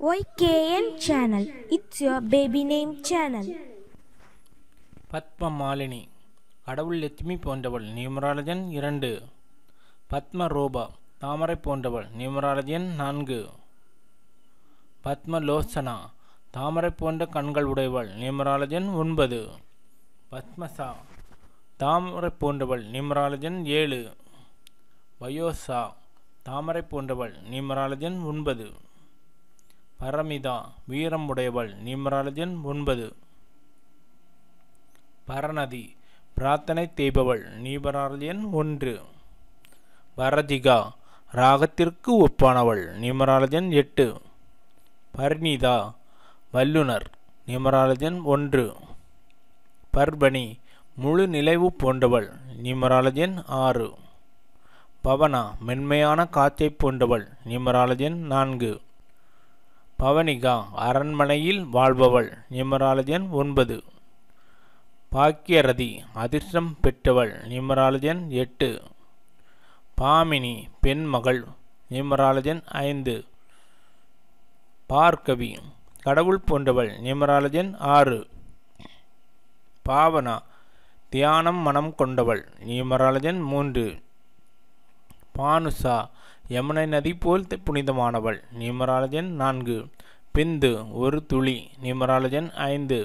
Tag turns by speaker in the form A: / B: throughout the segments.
A: YKN channel. It's your baby name channel.
B: Padma Malini கடவுள் லட்சுமி போன்றவள் நியூமராலஜன் இரண்டு பத்ம ரூபா தாமரை போன்றவள் நியூமராலஜன் நான்கு பத்ம லோசனா தாமரை போன்ற கண்கள் உடையவள் நியூமராலஜன் ஒன்பது பத்மசா தாமரை போன்றவள் நியூமராலஜன் ஏழு வயோசா தாமரை போன்றவள் நியூமராலஜன் ஒன்பது பரமிதா வீரம் உடையவள் நியூமராலஜன் ஒன்பது பரநதி பிரார்த்தனை தேய்பவள் நீபராலயன் ஒன்று வரதிகா ராகத்திற்கு ஒப்பானவள் நிமராலஜன் எட்டு பர்ணிதா வல்லுனர் நிமராலஜன் ஒன்று பர்பணி முழு நிலைவு போன்றவள் நிமராலஜன் ஆறு பவனா மென்மையான காற்றை போன்றவள் நிமராலஜன் நான்கு பவனிகா அரண்மனையில் வாழ்பவள் நிமராலஜன் ஒன்பது பாக்கியரதி அதிர்ஷ்டம் பெற்றவள் நிமராலஜன் எட்டு பாமினி பெண் மகள் நிமராலஜன் ஐந்து பார்க்கவி கடவுள் போன்றவள் நிமராலஜன் ஆறு பாவனா தியானம் மனம் கொண்டவள் நிமராலஜன் மூன்று பானுசா யமுனை நதி போல் புனிதமானவள் நிமராலஜன் நான்கு பிந்து ஒரு துளி நிமராலஜன் ஐந்து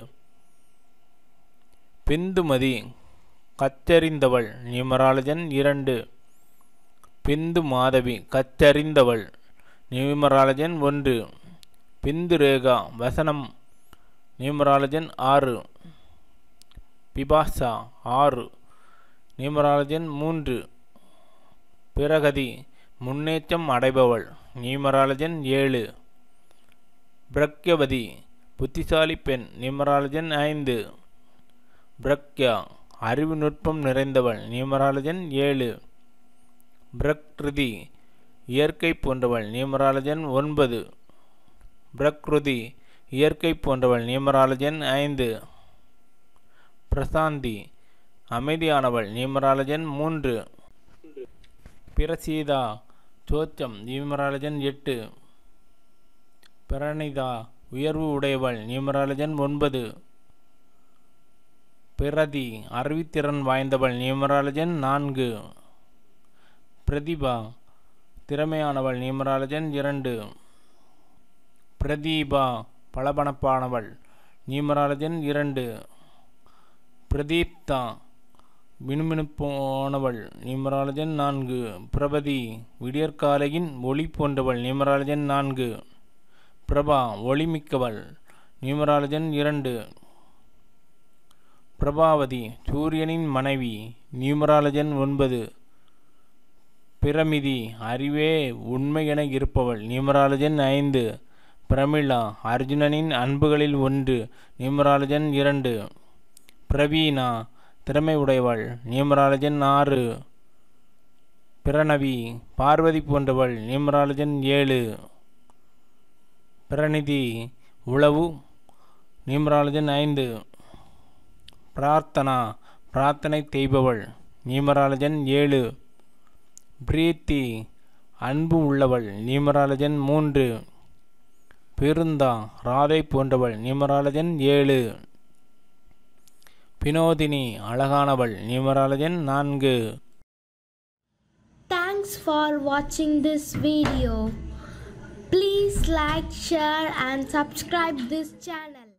B: பிந்துமதி கத்தறிந்தவள் நியூமராலஜன் இரண்டு பிந்து மாதவி கத்தறிந்தவள் நியூமராலஜன் ஒன்று பிந்து ரேகா வசனம் நியூமராலஜன் ஆறு பிபாசா ஆறு நியூமராலஜன் மூன்று பிரகதி முன்னேற்றம் அடைபவள் நியூமராலஜன் ஏழு பிரக்யவதி புத்திசாலி பெண் நியூமராலஜன் ஐந்து பிரக்யா அறிவு நுட்பம் நிறைந்தவள் நியூமராலஜன் ஏழு பிரக்ருதி இயற்கை போன்றவள் நியூமராலஜன் ஒன்பது பிரக்ருதி இயற்கை போன்றவள் நியூமராலஜன் ஐந்து பிரசாந்தி அமைதியானவள் நியூமராலஜன் மூன்று பிரசீதா சோச்சம் நியூமராலஜன் எட்டு பிரணிதா உயர்வு உடையவள் நியூமராலஜன் ஒன்பது பிரதி அறிவித்திறன் வாய்ந்தவள் நியூமராலஜன் நான்கு பிரதிபா திறமையானவள் நியூமராலஜன் இரண்டு பிரதீபா பளபளப்பானவள் நியூமராலஜன் இரண்டு பிரதீப்தா மினுமினுப்பானவள் நியூமராலஜன் நான்கு பிரபதி விடியற்காலையின் ஒளி போன்றவள் நியூமராலஜன் நான்கு பிரபா ஒளிமிக்கவள் நியூமராலஜன் இரண்டு பிரபாவதி சூரியனின் மனைவி நியூமராலஜன் ஒன்பது பிரமிதி அறிவே உண்மை என இருப்பவள் நியூமராலஜன் ஐந்து பிரமிளா அர்ஜுனனின் அன்புகளில் ஒன்று நியூமராலஜன் இரண்டு பிரவீனா திறமை உடையவள் நியூமராலஜன் ஆறு பிரணவி பார்வதி போன்றவள் நியூமராலஜன் ஏழு பிரநிதி உளவு நியூமராலஜன் ஐந்து பிரார்த்தனா பிரார்த்தனை செய்பவள் நியூமராலஜன் ஏழு பிரீத்தி அன்பு உள்ளவள் நியூமராலஜன் மூன்று பெருந்தா ராதை போன்றவள் நியூமராலஜன் ஏழு வினோதினி அழகானவள் நியூமராலஜன் நான்கு
C: Thanks for watching this video. Please like, share and subscribe this channel.